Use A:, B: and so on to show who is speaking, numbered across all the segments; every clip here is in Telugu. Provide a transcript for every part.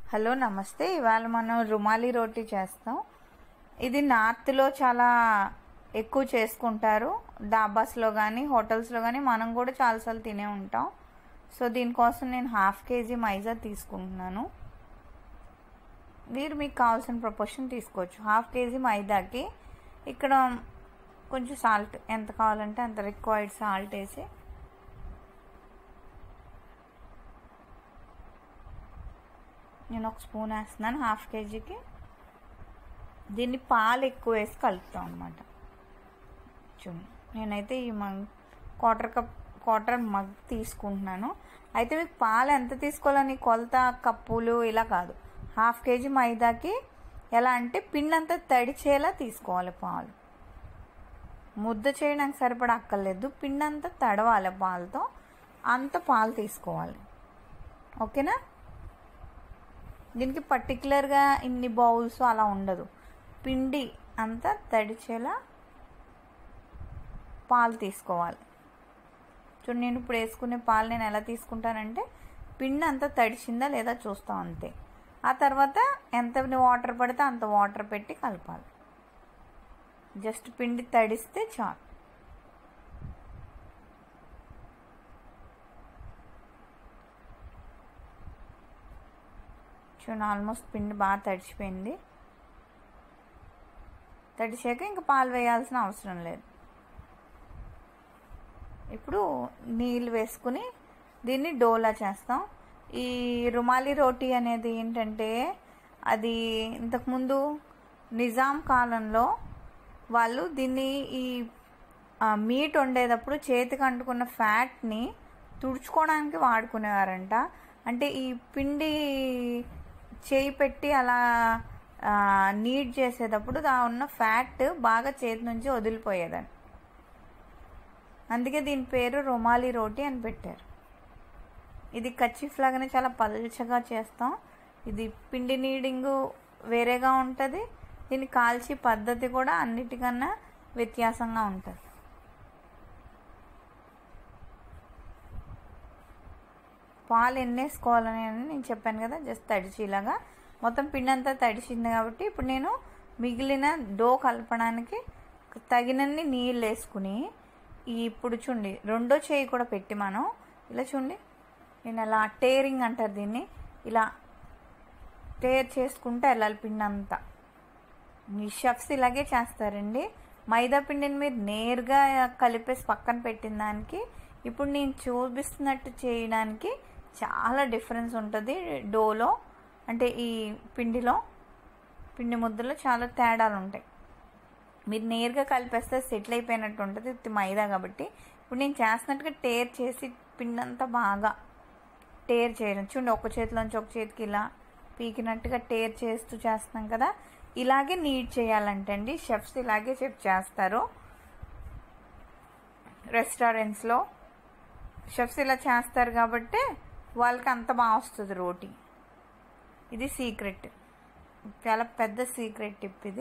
A: హలో నమస్తే ఇవాళ మనం రుమాలి రోటీ చేస్తాం ఇది నార్త్లో చాలా ఎక్కువ చేసుకుంటారు డాబాస్లో కానీ హోటల్స్లో కానీ మనం కూడా చాలాసార్లు తినే ఉంటాం సో దీనికోసం నేను హాఫ్ కేజీ మైదా తీసుకుంటున్నాను మీరు మీకు కావాల్సిన ప్రపోర్షన్ తీసుకోవచ్చు హాఫ్ కేజీ మైదాకి ఇక్కడ కొంచెం సాల్ట్ ఎంత కావాలంటే అంత రిక్వైర్డ్ సాల్ట్ వేసి నేను ఒక స్పూన్ వేస్తున్నాను హాఫ్ కేజీకి దీన్ని పాలు ఎక్కువ వేసి కలుపుతాం అనమాట చూడండి నేనైతే ఈ mug quarter cup quarter mug తీసుకుంటున్నాను అయితే మీకు పాలు ఎంత తీసుకోవాలని కొలత కప్పులు ఇలా కాదు హాఫ్ కేజీ మైదాకి ఎలా అంటే పిండి అంతా తడిచేలా తీసుకోవాలి పాలు ముద్ద చేయడానికి సరిపడా అక్కర్లేదు పిండి అంతా తడవాలి పాలతో అంత పాలు తీసుకోవాలి ఓకేనా దీనికి పర్టికులర్గా ఇన్ని బౌల్స్ అలా ఉండదు పిండి అంతా తడిచేలా పాలు తీసుకోవాలి చూడండి నేను ఇప్పుడు వేసుకునే పాలు నేను ఎలా తీసుకుంటానంటే పిండి అంతా తడిచిందా లేదా చూస్తాం అంతే ఆ తర్వాత ఎంత వాటర్ పడితే అంత వాటర్ పెట్టి కలపాలి జస్ట్ పిండి తడిస్తే చాలు చూడండి ఆల్మోస్ట్ పిండి బాగా తడిచిపోయింది తడిచాక ఇంకా పాలు వేయాల్సిన అవసరం లేదు ఇప్పుడు నీళ్ళు వేసుకుని దీన్ని డోలా చేస్తాం ఈ రుమాలి రోటీ అనేది ఏంటంటే అది ఇంతకుముందు నిజాం కాలంలో వాళ్ళు దీన్ని ఈ మీట్ వండేటప్పుడు చేతికి అంటుకున్న ఫ్యాట్ని తుడుచుకోవడానికి వాడుకునేవారంట అంటే ఈ పిండి చేయి పెట్టి అలా నీట్ చేసేటప్పుడు దా ఉన్న ఫ్యాట్ బాగా చేతి నుంచి వదిలిపోయేదని అందుకే దీని పేరు రుమాలి రోటీ అని పెట్టారు ఇది కచ్చిఫ్ లాగానే చాలా పల్చగా చేస్తాం ఇది పిండి నీడింగ్ వేరేగా ఉంటుంది దీన్ని కాల్చి పద్ధతి కూడా అన్నిటికన్నా వ్యత్యాసంగా ఉంటుంది పాలు ఎన్ని వేసుకోవాలని నేను చెప్పాను కదా జస్ట్ తడిచిలాగా మొత్తం పిండి అంతా తడిచింది కాబట్టి ఇప్పుడు నేను మిగిలిన డో కలపడానికి తగినన్ని నీళ్ళు వేసుకుని ఇప్పుడు చూడండి రెండో చేయి కూడా పెట్టి మనం ఇలా చూడండి నేను అలా టేరింగ్ అంటారు దీన్ని ఇలా టేర్ చేసుకుంటే వెళ్ళాలి పిండి అంతా మీ షెఫ్స్ ఇలాగే చేస్తారండి మైదా పిండిని మీరు నేరుగా కలిపేసి పక్కన పెట్టిన దానికి ఇప్పుడు నేను చూపిస్తున్నట్టు చేయడానికి చాలా డిఫరెన్స్ ఉంటుంది డోలో అంటే ఈ పిండిలో పిండి ముద్దలో చాలా తేడాలు ఉంటాయి మీరు నేరుగా కలిపేస్తే సెటిల్ అయిపోయినట్టు ఉంటుంది ఇది మైదా కాబట్టి ఇప్పుడు నేను చేస్తున్నట్టుగా టేర్ చేసి పిండి అంతా బాగా టేర్ చేయడం చూడండి ఒక చేతిలోంచి ఒక చేతికి ఇలా పీకినట్టుగా టేర్ చేస్తూ చేస్తున్నాం కదా ఇలాగే నీట్ చేయాలంటండి షెఫ్స్ ఇలాగే చెప్ చేస్తారు రెస్టారెంట్స్లో షెఫ్స్ ఇలా చేస్తారు కాబట్టి వాళ్ళకి అంత బాగా వస్తుంది రోటీ ఇది సీక్రెట్ చాలా పెద్ద సీక్రెట్ టిప్ ఇది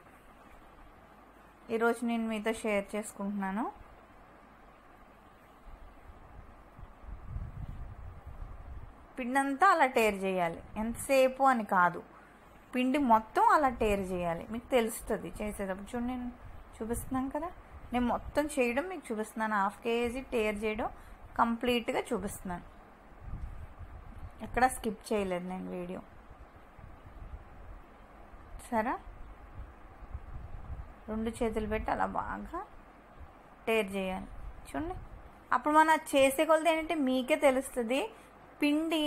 A: ఈరోజు నేను మీతో షేర్ చేసుకుంటున్నాను పిండంతా అలా టేర్ చేయాలి ఎంతసేపు అని కాదు పిండి మొత్తం అలా టేర్ చేయాలి మీకు తెలుస్తుంది చేసేటప్పుడు చూడండి నేను చూపిస్తున్నాను కదా నేను మొత్తం చేయడం మీకు చూపిస్తున్నాను హాఫ్ కేజీ టేర్ చేయడం కంప్లీట్గా చూపిస్తున్నాను ఎక్కడ స్కిప్ చేయలేదు నేను వీడియో సరే రెండు చేతులు పెట్టి అలా బాగా టేర్ చేయాలి చూడండి అప్పుడు మనం చేసే కొలది ఏంటంటే మీకే తెలుస్తుంది పిండి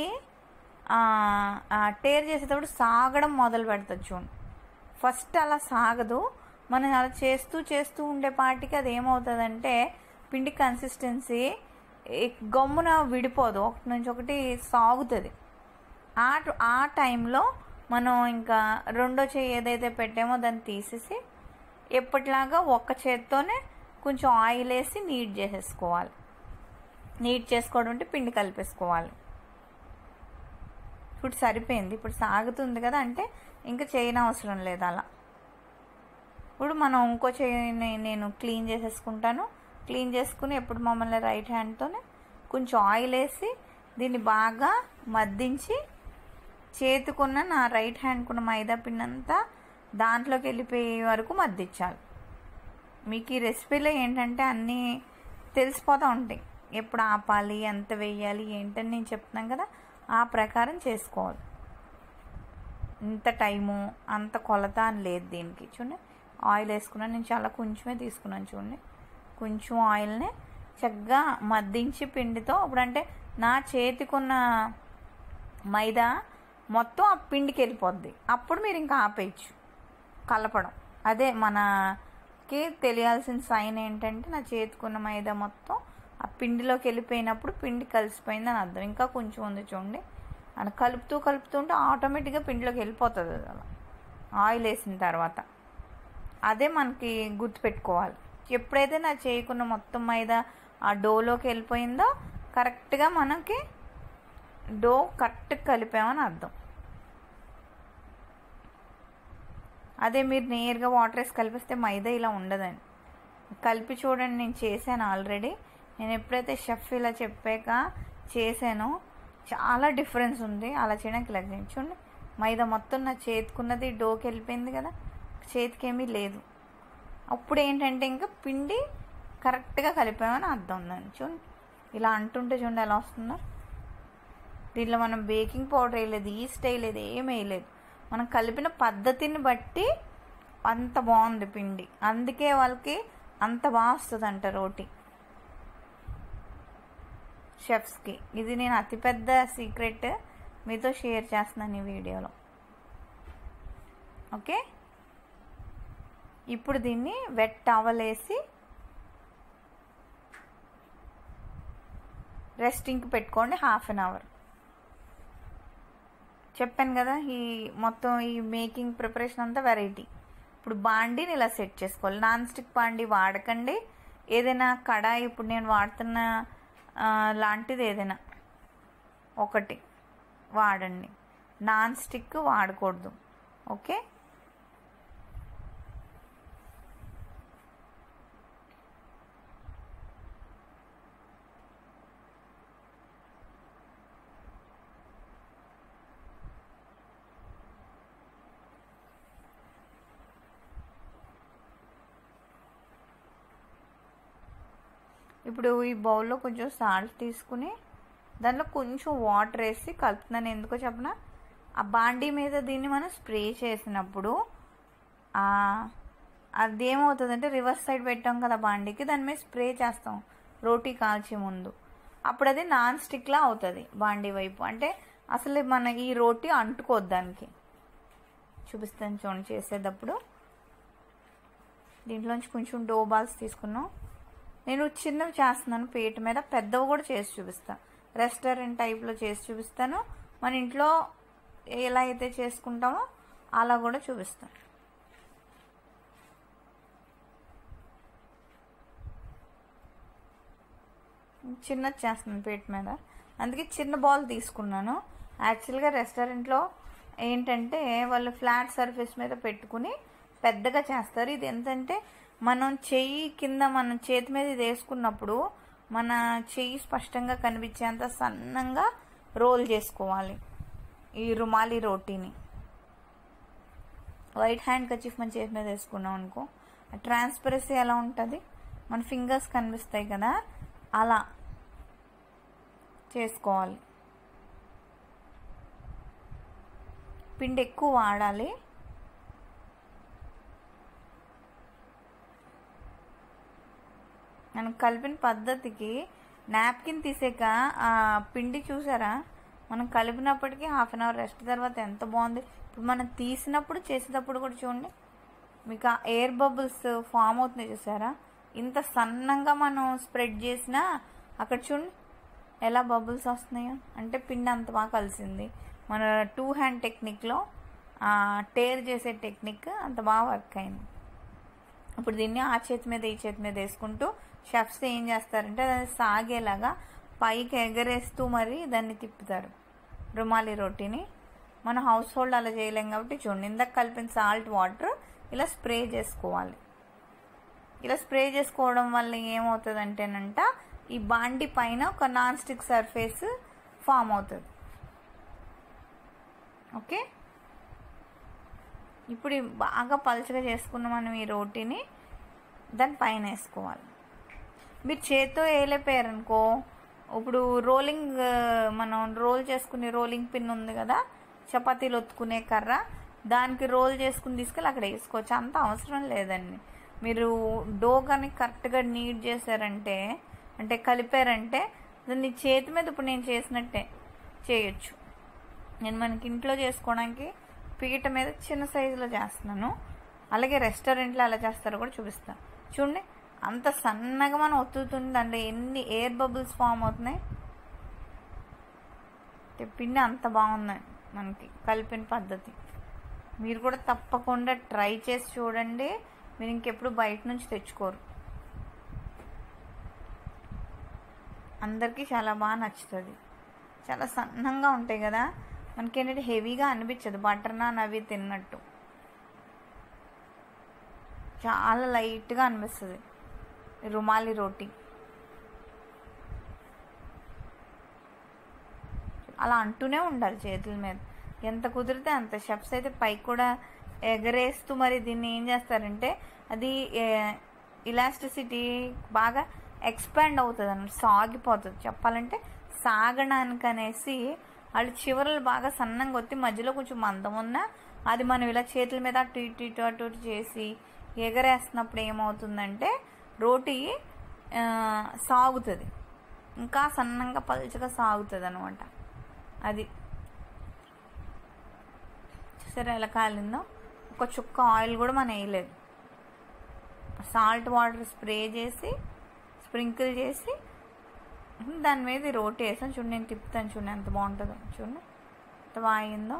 A: టేర్ చేసేటప్పుడు సాగడం మొదలు పెడుతుంది చూడండి ఫస్ట్ అలా సాగదు మనం అలా చేస్తూ చేస్తూ ఉండేపాటికి అది ఏమవుతుందంటే పిండి కన్సిస్టెన్సీ గమ్మున విడిపోదు ఒకటి నుంచి ఒకటి సాగుతుంది ఆ ఆ టైంలో మనం ఇంకా రెండో చేయి ఏదైతే పెట్టామో దాన్ని తీసేసి ఎప్పటిలాగా ఒక్క చేత్తోనే కొంచెం ఆయిల్ వేసి నీట్ చేసేసుకోవాలి నీట్ చేసుకోవడం అంటే పిండి కలిపేసుకోవాలి ఇప్పుడు సరిపోయింది ఇప్పుడు సాగుతుంది కదా అంటే ఇంకా చేయని అవసరం లేదు అలా ఇప్పుడు మనం ఇంకో చేయిని నేను క్లీన్ చేసేసుకుంటాను క్లీన్ చేసుకుని ఎప్పుడు మమ్మల్ని రైట్ హ్యాండ్తోనే కొంచెం ఆయిల్ వేసి దీన్ని బాగా మద్దించి చేతికున్న నా రైట్ హ్యాండ్కున్న మైదా పిండి అంతా దాంట్లోకి వెళ్ళిపోయే వరకు మద్దించాలి మీకు ఈ రెసిపీలో ఏంటంటే అన్నీ తెలిసిపోతూ ఉంటాయి ఎప్పుడు ఆపాలి ఎంత వేయాలి ఏంటని నేను చెప్తున్నాను కదా ఆ ప్రకారం చేసుకోవాలి ఇంత టైము అంత కొలత అని లేదు దీనికి చూడండి ఆయిల్ వేసుకున్నాను నేను చాలా కొంచెమే తీసుకున్నాను చూడండి కొంచెం ఆయిల్ని చక్కగా మద్దించి పిండితో ఇప్పుడంటే నా చేతికున్న మైదా మొత్తం ఆ పిండికి వెళ్ళిపోద్ది అప్పుడు మీరు ఇంకా ఆపేయచ్చు కలపడం అదే మనకి తెలియాల్సిన సైన్ ఏంటంటే నా చేతికున్న మైదా మొత్తం ఆ పిండిలోకి వెళ్ళిపోయినప్పుడు పిండి కలిసిపోయిందని అర్థం ఇంకా కొంచెం ఉంది చూడండి అని కలుపుతూ కలుపుతూ ఉంటే ఆటోమేటిక్గా పిండిలోకి వెళ్ళిపోతుంది అది అలా ఆయిల్ వేసిన తర్వాత అదే మనకి గుర్తుపెట్టుకోవాలి ఎప్పుడైతే నా చేయకున్న మొత్తం మైదా ఆ డోలోకి వెళ్ళిపోయిందో కరెక్ట్గా మనకి డో కరెక్ట్ కలిపామని అర్థం అదే మీరు నేరుగా వాటర్ వేసి కలిపిస్తే మైదా ఇలా ఉండదండి కలిపి చూడండి నేను చేశాను ఆల్రెడీ నేను ఎప్పుడైతే షెఫ్ ఇలా చెప్పాక చేశానో చాలా డిఫరెన్స్ ఉంది అలా చేయడానికి ఇలా చేయండి. చూడండి మైదా మొత్తం నా చేతికున్నది డోకి వెళ్ళిపోయింది కదా చేతికి ఏమీ లేదు అప్పుడు ఏంటంటే ఇంకా పిండి కరెక్ట్గా కలిపామని అర్థం ఉందండి చూడండి ఇలా అంటుంటే చూడండి ఎలా వస్తుందో దీంట్లో మనం బేకింగ్ పౌడర్ వేయలేదు ఈస్ట్ వేయలేదు ఏం వేయలేదు మనం కలిపిన పద్ధతిని బట్టి అంత బాగుంది పిండి అందుకే వాళ్ళకి అంత బాగా వస్తుంది అంట రోటీ షెఫ్స్కి ఇది నేను అతిపెద్ద సీక్రెట్ మీతో షేర్ చేస్తున్నాను ఈ వీడియోలో ఓకే ఇప్పుడు దీన్ని వెట్ టవల్ వేసి రెస్టింగ్కి పెట్టుకోండి హాఫ్ అన్ అవర్ చెప్పాను కదా ఈ మొత్తం ఈ మేకింగ్ ప్రిపరేషన్ అంతా వెరైటీ ఇప్పుడు బాండీని ఇలా సెట్ చేసుకోవాలి నాన్ స్టిక్ బాండీ వాడకండి ఏదైనా కడాయి ఇప్పుడు నేను వాడుతున్న ఆ, లాంటిది ఏదైనా ఒకటి వాడండి నాన్ స్టిక్ వాడకూడదు ఓకే ఇప్పుడు ఈ బౌల్లో కొంచెం సాల్ట్ తీసుకుని దాంట్లో కొంచెం వాటర్ వేసి కలుపుతున్నాను ఎందుకో చెప్పనా ఆ బాండీ మీద దీన్ని మనం స్ప్రే చేసినప్పుడు ఆ, అది ఏమవుతుందంటే రివర్స్ సైడ్ పెట్టాం కదా బాండీకి దాని మీద స్ప్రే చేస్తాం రోటీ కాల్చే ముందు అప్పుడు అది నాన్ స్టిక్లా అవుతుంది బాండీ వైపు అంటే అసలు మన ఈ రోటీ అంటుకోద్దు దానికి చూపిస్తాను చూడండి చేసేటప్పుడు దీంట్లోంచి కొంచెం డో బాల్స్ తీసుకున్నాం నేను చిన్నవి చేస్తున్నాను పేట మీద పెద్దవి కూడా చేసి చూపిస్తాను రెస్టారెంట్ టైప్లో చేసి చూపిస్తాను మన ఇంట్లో ఎలా అయితే చేసుకుంటామో అలా కూడా చూపిస్తాను చిన్నది చేస్తున్నాను పేట మీద అందుకే చిన్న బాల్ తీసుకున్నాను యాక్చువల్గా రెస్టారెంట్లో ఏంటంటే వాళ్ళు ఫ్లాట్ సర్ఫేస్ మీద పెట్టుకుని పెద్దగా చేస్తారు ఇది ఎంతంటే మనం చెయ్యి కింద మనం చేతి మీద ఇది వేసుకున్నప్పుడు మన చెయ్యి స్పష్టంగా కనిపించేంత సన్నంగా రోల్ చేసుకోవాలి ఈ రుమాలి రోటీని వైట్ హ్యాండ్ కచీఫ్ మన చేతి మీద వేసుకున్నాం అనుకో ట్రాన్స్పరసీ ఎలా ఉంటుంది మన ఫింగర్స్ కనిపిస్తాయి కదా అలా చేసుకోవాలి పిండి ఎక్కువ వాడాలి మనం కలిపిన పద్ధతికి నాప్కిన్ తీసాక ఆ పిండి చూసారా మనం కలిపినప్పటికీ హాఫ్ అన్ అవర్ రెస్ట్ తర్వాత ఎంత బాగుంది ఇప్పుడు మనం తీసినప్పుడు చేసేటప్పుడు కూడా చూడండి మీకు ఆ ఎయిర్ బబుల్స్ ఫామ్ అవుతున్నాయి చూసారా ఇంత సన్నంగా మనం స్ప్రెడ్ చేసినా అక్కడ చూడండి ఎలా బబుల్స్ వస్తున్నాయో అంటే పిండి అంత బాగా కలిసింది మన టూ హ్యాండ్ టెక్నిక్లో టేర్ చేసే టెక్నిక్ అంత బాగా వర్క్ అయింది ఇప్పుడు దీన్ని ఆ చేతి మీద ఈ చేతి మీద వేసుకుంటూ షెఫ్స్ ఏం చేస్తారంటే అది సాగేలాగా పైకి ఎగరేస్తూ మరి దాన్ని తిప్పుతారు రుమాలి రోటీని మన హౌస్ హోల్డ్ అలా చేయలేం కాబట్టి చూడండి ఇందాక కలిపిన సాల్ట్ వాటర్ ఇలా స్ప్రే చేసుకోవాలి ఇలా స్ప్రే చేసుకోవడం వల్ల ఏమవుతుందంటేనంట ఈ బాండి పైన ఒక నాన్ స్టిక్ సర్ఫేస్ ఫామ్ అవుతుంది ఓకే ఇప్పుడు ఈ బాగా పలుచగా చేసుకున్న మనం ఈ రోటీని దాని పైన వేసుకోవాలి మీరు చేత్తో వేయలేకపోయారనుకో ఇప్పుడు రోలింగ్ ఆ, మనం రోల్ చేసుకునే రోలింగ్ పిన్ ఉంది కదా చపాతీలు ఒత్తుకునే కర్ర దానికి రోల్ చేసుకుని తీసుకెళ్ళి అక్కడ వేసుకోవచ్చు అంత అవసరం లేదండి మీరు డో కానీ కరెక్ట్గా నీట్ చేశారంటే అంటే కలిపారంటే దాన్ని చేతి మీద ఇప్పుడు నేను చేసినట్టే చేయొచ్చు నేను మనకి ఇంట్లో చేసుకోవడానికి పీట మీద చిన్న సైజులో చేస్తున్నాను అలాగే రెస్టారెంట్లో ఎలా చేస్తారో కూడా చూపిస్తాను చూడండి అంత సన్నగా మనం ఒత్తుతుంది దాంట్లో ఎన్ని ఎయిర్ బబుల్స్ ఫామ్ అవుతున్నాయి అంటే పిండి అంత బాగుందండి మనకి కలిపిన పద్ధతి మీరు కూడా తప్పకుండా ట్రై చేసి చూడండి మీరు ఇంకెప్పుడు బయట నుంచి తెచ్చుకోరు అందరికీ చాలా బాగా నచ్చుతుంది చాలా సన్నంగా ఉంటాయి కదా మనకి ఏంటంటే హెవీగా అనిపించదు బటర్ నాన్ అవి తిన్నట్టు చాలా లైట్గా అనిపిస్తుంది రుమాలి రోటీ అలా అంటూనే ఉండాలి చేతుల మీద ఎంత కుదిరితే అంత షెఫ్స్ అయితే పైకి కూడా ఎగరేస్తూ మరి దీన్ని ఏం చేస్తారంటే అది ఇలాస్టిసిటీ బాగా ఎక్స్పాండ్ అవుతుంది అన్నమాట సాగిపోతుంది చెప్పాలంటే సాగడానికి అనేసి వాళ్ళు చివరలు బాగా సన్నంగా వచ్చి మధ్యలో కొంచెం మందం ఉన్నా అది మనం ఇలా చేతుల మీద అటు ఇటు ఇటు అటు ఇటు చేసి ఎగరేస్తున్నప్పుడు ఏమవుతుందంటే రోటీ ఆ, సాగుతుంది ఇంకా సన్నంగా పలుచగా సాగుతుంది అనమాట అది చూసారా ఎలా కాలిందో ఒక చుక్క ఆయిల్ కూడా మనం వేయలేదు సాల్ట్ వాటర్ స్ప్రే చేసి స్ప్రింకిల్ చేసి దాని మీద ఈ రోటీ వేసాం చూడండి నేను తిప్పుతాను చూడండి ఎంత బాగుంటుందో చూడండి ఎంత బాగా అయిందో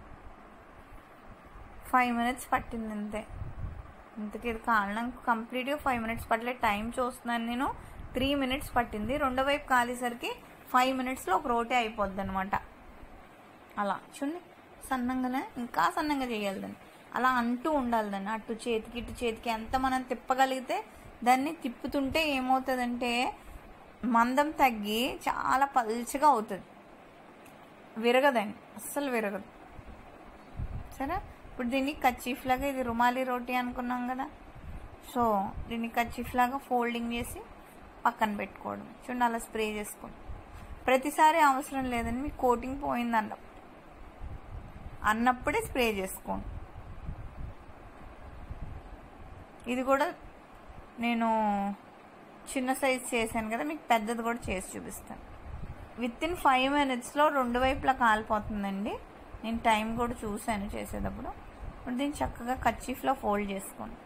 A: ఫైవ్ మినిట్స్ పట్టింది అంతే ఇంతకీ ఇది కాలడానికి కంప్లీట్గా ఫైవ్ మినిట్స్ పట్టలేదు టైం చూస్తున్నాను నేను త్రీ మినిట్స్ పట్టింది రెండో వైపు కాలేసరికి ఫైవ్ మినిట్స్లో ఒక రోటీ అయిపోద్ది అనమాట అలా చూడండి సన్నంగానే ఇంకా సన్నంగా చేయాలి దాన్ని అలా అంటూ ఉండాలి దాన్ని అటు చేతికి ఇటు చేతికి ఎంత మనం తిప్పగలిగితే దాన్ని తిప్పుతుంటే ఏమవుతుందంటే మందం తగ్గి చాలా పల్చగా అవుతుంది విరగదండి అస్సలు విరగదు సరే ఇప్పుడు దీన్ని కచ్చీఫ్ లాగా ఇది రుమాలి రోటీ అనుకున్నాం కదా సో దీన్ని కచ్చీఫ్ లాగా ఫోల్డింగ్ చేసి పక్కన పెట్టుకోవడం చూడండి అలా స్ప్రే చేసుకోండి ప్రతిసారి అవసరం లేదని మీకు కోటింగ్ పోయిందంట అన్నప్పుడే స్ప్రే చేసుకోండి ఇది కూడా నేను చిన్న సైజ్ చేశాను కదా మీకు పెద్దది కూడా చేసి చూపిస్తాను విత్ ఇన్ ఫైవ్ మినిట్స్లో రెండు వైపులా కాలిపోతుందండి నేను టైం కూడా చూశాను చేసేటప్పుడు ఇప్పుడు దీన్ని చక్కగా కచ్చీఫ్లో ఫోల్డ్ చేసుకోండి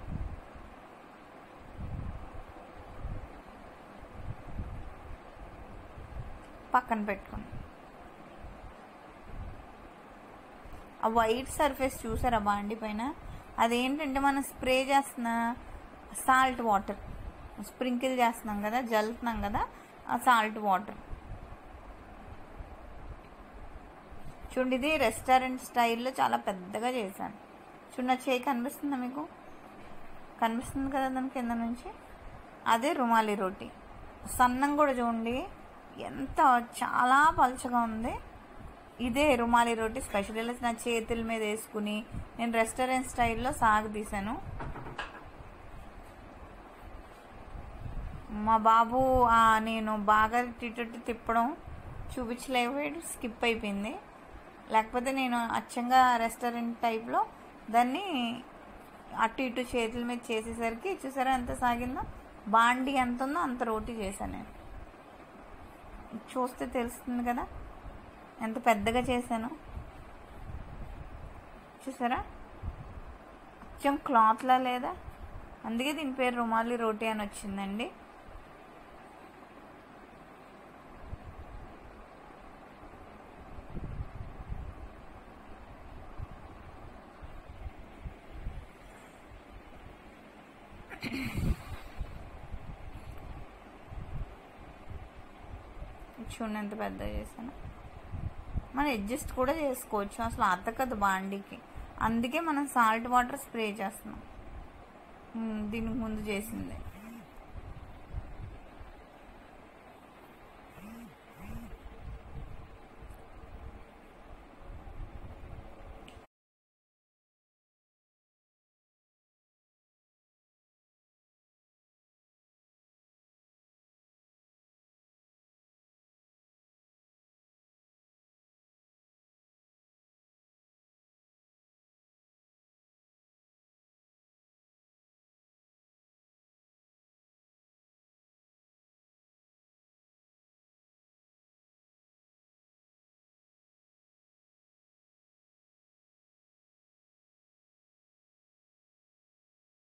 A: పక్కన పెట్టుకోండి ఆ వైట్ సర్ఫేస్ చూసారా బాండి పైన అదేంటంటే మనం స్ప్రే చేస్తున్న సాల్ట్ వాటర్ స్ప్రింకిల్ చేస్తున్నాం కదా జల్లుతున్నాం కదా ఆ సాల్ట్ వాటర్ చూడండి ఇది రెస్టారెంట్ స్టైల్లో చాలా పెద్దగా చేశాను చూడండి చేయి కనిపిస్తుందా మీకు కనిపిస్తుంది కదా దాని కింద నుంచి అదే రుమాలి రోటీ సన్నం కూడా చూడండి ఎంత చాలా పలుచగా ఉంది ఇదే రుమాలి రోటీ స్పెషల్ ఇలా నా చేతుల మీద వేసుకుని నేను రెస్టారెంట్ స్టైల్లో సాగు తీశాను మా బాబు ఆ, నేను బాగా ఇటు తిప్పడం చూపించలేకపోయాడు స్కిప్ అయిపోయింది లేకపోతే నేను అచ్చంగా రెస్టారెంట్ టైప్లో దాన్ని అటు ఇటు చేతుల మీద చేసేసరికి చూసారా ఎంత సాగిందో బాండి ఎంత ఉందో అంత రోటీ చేశాను నేను చూస్తే తెలుస్తుంది కదా ఎంత పెద్దగా చేశాను చూసారా అచ్చం క్లాత్లా లేదా అందుకే దీని పేరు రుమాలి రోటీ అని వచ్చిందండి చూడండి ఎంత పెద్దగా చేశాను మనం అడ్జస్ట్ కూడా చేసుకోవచ్చు అసలు అతకదు బాండీకి అందుకే మనం సాల్ట్ వాటర్ స్ప్రే చేస్తున్నాం ఉమ్, దీనికి ముందు చేసింది